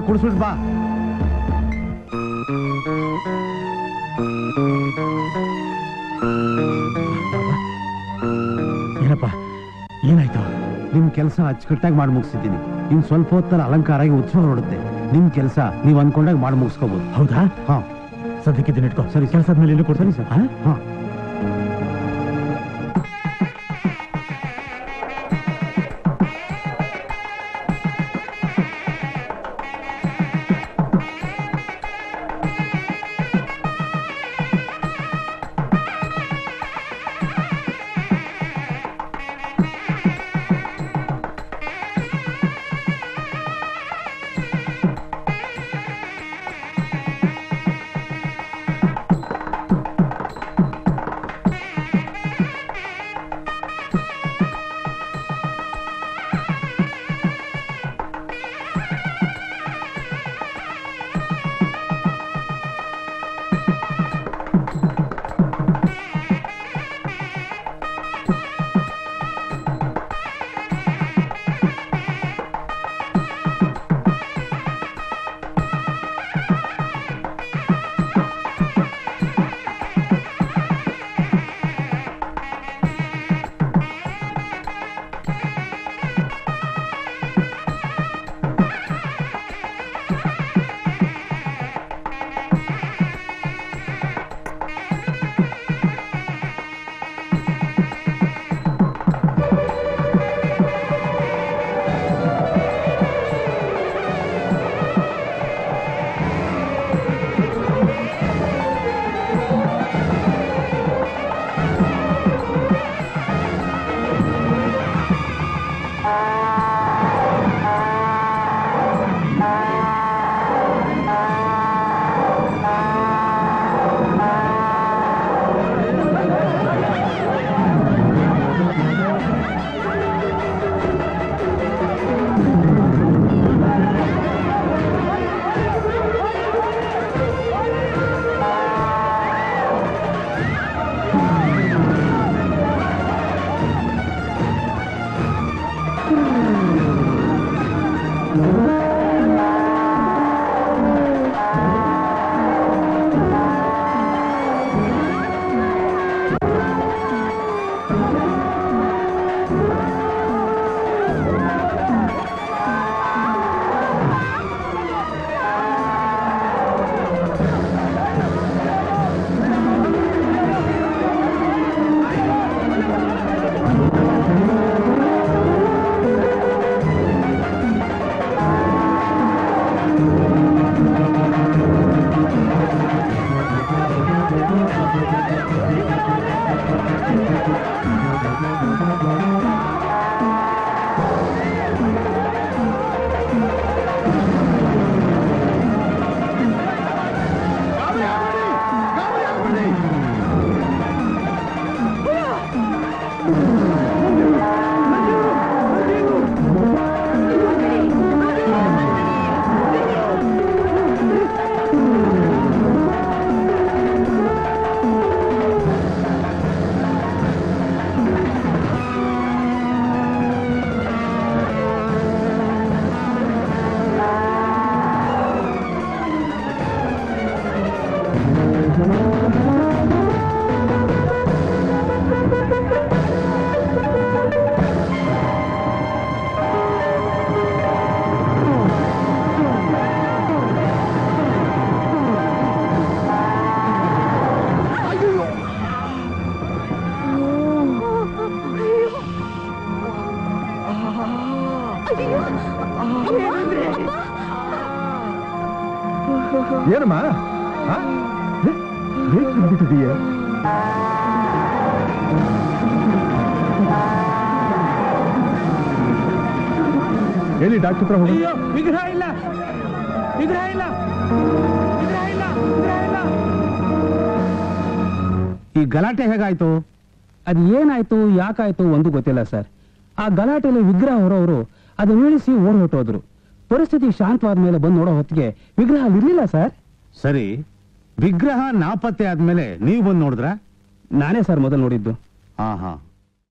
ಕುಡಿಸ್ಬಿಟ್ ಬಾ ಏನಪ್ಪ ಏನಾಯ್ತು ನಿಮ್ ಕೆಲಸ ಅಚ್ಚುಕಟ್ಟಾಗಿ ಮಾಡಿ ಮುಗಿಸಿದ್ದೀನಿ ಇನ್ ಸ್ವಲ್ಪ ಹೊತ್ತಲ್ಲಿ ಅಲಂಕಾರ ಆಗಿ ಉತ್ಸವ ನೋಡುತ್ತೆ ನಿಮ್ ಕೆಲಸ ನೀವ್ ಅನ್ಕೊಂಡಾಗ ಮಾಡಿ ಮುಗಿಸ್ಕೋಬಹುದು ಹೌದಾ ಹಾ ಸದ್ಯಕ್ಕೆ ಇದನ್ನ ಇಟ್ಕೋ ಸರಿ, ಕೆಲಸ ಆದ್ಮೇಲೆ ಇಲ್ಲೂ ಕೊಡ್ತೀನಿ ಸರ್ ಹಾ ಏನಮ್ಮ ಆ? ಹೇ, ಹೇಗ್ ಬಿದ್ಬಿಟ್ಟಿದೀಯ ಎಲ್ಲಿ ಡಾಕ್ಟರ್ ಹತ್ರ ಹೋಗಿ ಅಯ್ಯೋ ವಿಗ್ರಹ ಇಲ್ಲ ವಿಗ್ರಹ ಇಲ್ಲ ವಿಗ್ರಹ ಇಲ್ಲ ವಿಗ್ರಹ ಇಲ್ಲ ಈ ಗಲಾಟೆ ಹೇಗಾಯ್ತು ಅದು ಏನಾಯ್ತು ಯಾಕಾಯ್ತು ಒಂದು ಗೊತ್ತಿಲ್ಲ ಸರ್ ಆ ಗಲಾಟೆಯಲ್ಲಿ ವಿಗ್ರಹ ಹೊರೋರು ಅದು ಇಳಿಸಿ ಓಡ್ ಹೊಟ್ಟೋದ್ರು ಪರಿಸ್ಥಿತಿ ಶಾಂತವಾದ ಮೇಲೆ ಬಂದು ನೋಡೋ ಹೊತ್ತಿಗೆ ವಿಗ್ರಹ ಅಲ್ಲಿ ಇರ್ಲಿಲ್ಲ ಸರ್ ಸರಿ ವಿಗ್ರಹ ನಾಪತ್ತೆ ಆದ್ಮೇಲೆ ನೀವು ಬಂದು ನೋಡಿದ್ರ ನಾನೇ ಸರ್ ಮೊದಲು ನೋಡಿದ್ದು ಹಾ ಹಾ